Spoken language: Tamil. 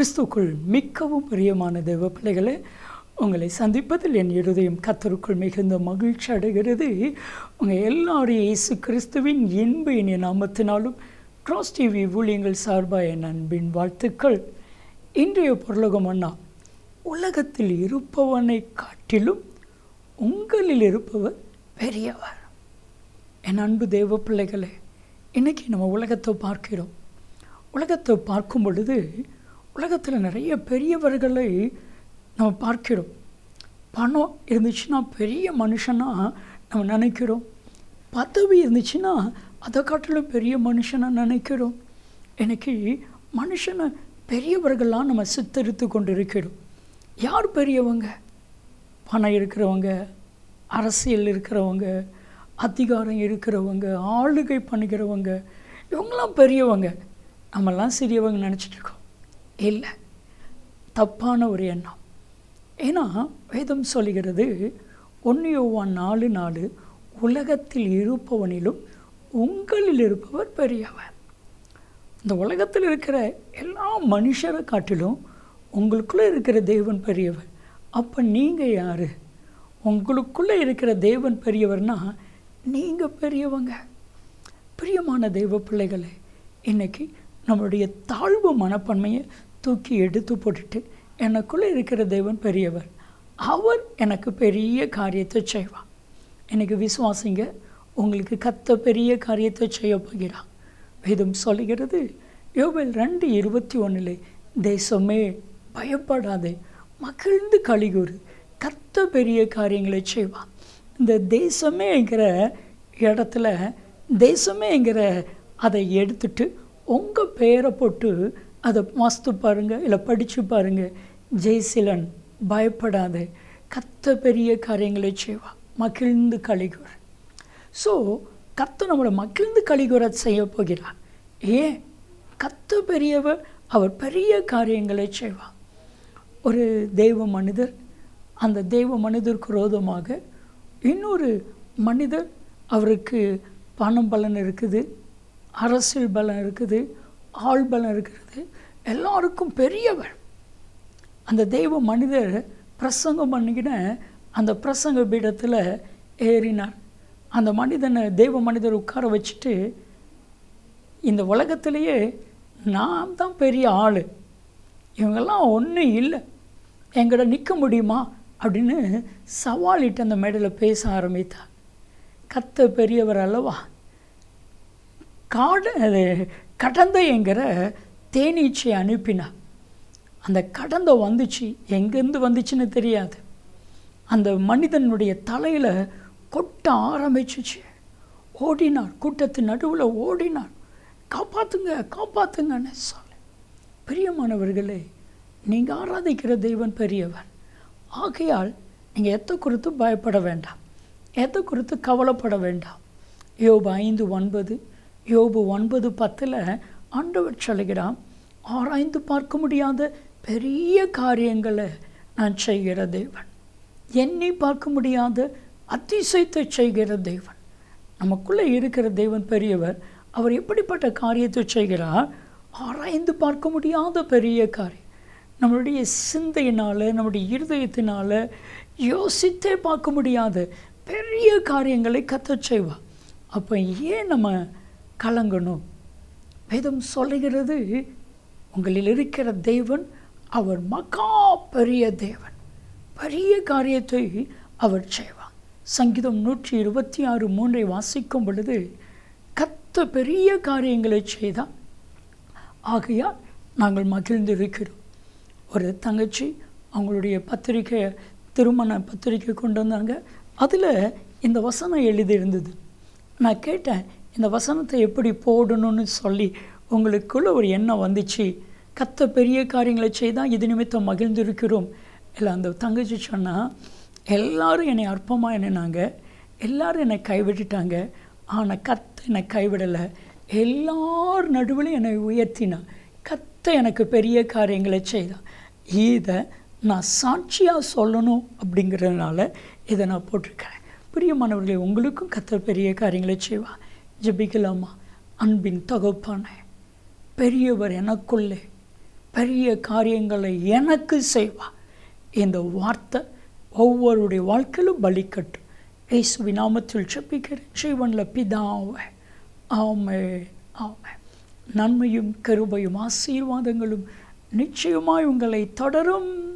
கிறிஸ்துக்குள் மிக்கவும் பிரியமான தேவ பிள்ளைகளே உங்களை சந்திப்பதில் என் இருதயம் கத்தருக்குள் மிகுந்த மகிழ்ச்சி அடைகிறது உங்கள் எல்லாரையும் இயேசு கிறிஸ்துவின் இன்ப இனிய நாமத்தினாலும் கிராஸ் டிவி ஊழியங்கள் சார்பாக என் அன்பின் வாழ்த்துக்கள் இன்றைய பொருளகம் அண்ணா உலகத்தில் இருப்பவனை காட்டிலும் உங்களில் இருப்பவர் பெரியவர் என் அன்பு தேவ பிள்ளைகளே இன்றைக்கி நம்ம உலகத்தை பார்க்கிறோம் உலகத்தை பார்க்கும் பொழுது உலகத்தில் நிறைய பெரியவர்களை நம்ம பார்க்கிறோம் பணம் இருந்துச்சுன்னா பெரிய மனுஷனாக நம்ம நினைக்கிறோம் பதவி இருந்துச்சுன்னா அதை காட்டிலும் பெரிய மனுஷனாக நினைக்கிறோம் எனக்கு மனுஷனை பெரியவர்களாக நம்ம சித்தரித்து கொண்டு இருக்கிறோம் யார் பெரியவங்க பணம் இருக்கிறவங்க அரசியல் இருக்கிறவங்க அதிகாரம் இருக்கிறவங்க ஆளுகை பண்ணுகிறவங்க இவங்களாம் பெரியவங்க நம்மெல்லாம் சிறியவங்க நினச்சிட்டு இருக்கோம் இல்லை தப்பான ஒரு எண்ணம் ஏன்னா வேதம் சொல்லுகிறது ஒன்னியோவான் நாலு நாலு உலகத்தில் இருப்பவனிலும் உங்களில் இருப்பவர் பெரியவர் இந்த உலகத்தில் இருக்கிற எல்லா மனுஷரை காட்டிலும் உங்களுக்குள்ளே இருக்கிற தேவன் பெரியவர் அப்போ நீங்கள் யார் உங்களுக்குள்ளே இருக்கிற தேவன் பெரியவர்னா நீங்கள் பெரியவங்க பிரியமான தெய்வ பிள்ளைகளே இன்றைக்கி நம்மளுடைய தாழ்வு மனப்பான்மையை தூக்கி எடுத்து போட்டுட்டு எனக்குள்ளே இருக்கிற தேவன் பெரியவர் அவர் எனக்கு பெரிய காரியத்தை செய்வார் எனக்கு விசுவாசிங்க உங்களுக்கு கத்த பெரிய காரியத்தை செய்ய போகிறார் வேதம் சொல்லுகிறது யோவேல் ரெண்டு இருபத்தி ஒன்றில் தேசமே பயப்படாதே மகிழ்ந்து கழிகூறு கத்த பெரிய காரியங்களை செய்வார் இந்த தேசமேங்கிற இடத்துல தேசமேங்கிற அதை எடுத்துட்டு உங்கள் பெயரை போட்டு அதை வாஸ்து பாருங்கள் இல்லை படித்து பாருங்கள் ஜெய்சிலன் பயப்படாது கத்த பெரிய காரியங்களை செய்வா மகிழ்ந்து கழிகுற ஸோ கத்த நம்மளை மகிழ்ந்து கழிகுற செய்ய போகிறார் ஏன் கத்த பெரியவர் அவர் பெரிய காரியங்களை செய்வார் ஒரு தெய்வ மனிதர் அந்த தெய்வ மனிதருக்கு விரோதமாக இன்னொரு மனிதர் அவருக்கு பணம் பலன் இருக்குது அரசியல் பலம் இருக்குது ஆள் பலம் இருக்கிறது எல்லாருக்கும் பெரியவர் அந்த தெய்வ மனிதர் பிரசங்கம் பண்ணிக்கின அந்த பிரசங்க பீடத்தில் ஏறினார் அந்த மனிதனை தெய்வ மனிதர் உட்கார வச்சுட்டு இந்த உலகத்திலேயே நான் தான் பெரிய ஆள் இவங்கெல்லாம் ஒன்றும் இல்லை எங்கிட்ட நிற்க முடியுமா அப்படின்னு சவாலிட்டு அந்த மேடையில் பேச ஆரம்பித்தார் கத்த பெரியவர் அல்லவா காடு அது கடந்தைங்கிற தேனீச்சை அனுப்பினார் அந்த கடந்தை வந்துச்சு எங்கேருந்து வந்துச்சுன்னு தெரியாது அந்த மனிதனுடைய தலையில் கொட்ட ஆரம்பிச்சிச்சு ஓடினார் கூட்டத்தின் நடுவில் ஓடினார் காப்பாற்றுங்க காப்பாற்றுங்கன்னு சொல்ல பிரியமானவர்களே நீங்கள் ஆராதிக்கிற தெய்வன் பெரியவர் ஆகையால் நீங்கள் எத்தை குறித்து பயப்பட வேண்டாம் எதை குறித்து கவலைப்பட வேண்டாம் யோபு ஐந்து ஒன்பது யோபு ஒன்பது பத்தில் ஆண்டவர் சொல்லுகிறான் ஆராய்ந்து பார்க்க முடியாத பெரிய காரியங்களை நான் செய்கிற தேவன் எண்ணி பார்க்க முடியாத அதிசயத்தை செய்கிற தேவன் நமக்குள்ளே இருக்கிற தேவன் பெரியவர் அவர் எப்படிப்பட்ட காரியத்தை செய்கிறார் ஆராய்ந்து பார்க்க முடியாத பெரிய காரியம் நம்மளுடைய சிந்தையினால் நம்முடைய இருதயத்தினால் யோசித்தே பார்க்க முடியாத பெரிய காரியங்களை கத்த செய்வார் அப்போ ஏன் நம்ம கலங்கணும் வேதம் சொல்லுகிறது உங்களில் இருக்கிற தேவன் அவர் மகா பெரிய தேவன் பெரிய காரியத்தை அவர் செய்வார் சங்கீதம் நூற்றி இருபத்தி ஆறு மூன்றை வாசிக்கும் பொழுது கத்த பெரிய காரியங்களை செய்தால் ஆகையால் நாங்கள் மகிழ்ந்து இருக்கிறோம் ஒரு தங்கச்சி அவங்களுடைய பத்திரிக்கை திருமண பத்திரிக்கை கொண்டு வந்தாங்க அதில் இந்த வசனம் எழுதியிருந்தது நான் கேட்டேன் இந்த வசனத்தை எப்படி போடணும்னு சொல்லி உங்களுக்குள்ள ஒரு எண்ணம் வந்துச்சு கத்த பெரிய காரியங்களை செய்தால் இது நிமித்தம் மகிழ்ந்திருக்கிறோம் இல்லை அந்த தங்கச்சி சொன்னால் எல்லாரும் என்னை அற்பமாக எண்ணினாங்க எல்லாரும் என்னை கைவிட்டுட்டாங்க ஆனால் கத்த என்னை கைவிடலை எல்லார் நடுவிலும் என்னை உயர்த்தினா கத்த எனக்கு பெரிய காரியங்களை செய்தான் இதை நான் சாட்சியாக சொல்லணும் அப்படிங்கிறதுனால இதை நான் போட்டிருக்கிறேன் பிரியமானவர்களே உங்களுக்கும் கத்த பெரிய காரியங்களை செய்வா ஜெபிக்கலாமா அன்பின் தகப்பான பெரியவர் எனக்குள்ளே பெரிய காரியங்களை எனக்கு செய்வா இந்த வார்த்தை ஒவ்வொருடைய வாழ்க்கையிலும் பலிக்கட்டும் இயேசுவி நாமத்தில் செப்பிக்கிறேன் ஜீவனில் பிதாவை ஆமே ஆமே நன்மையும் கருபையும் ஆசீர்வாதங்களும் நிச்சயமாய் உங்களை தொடரும்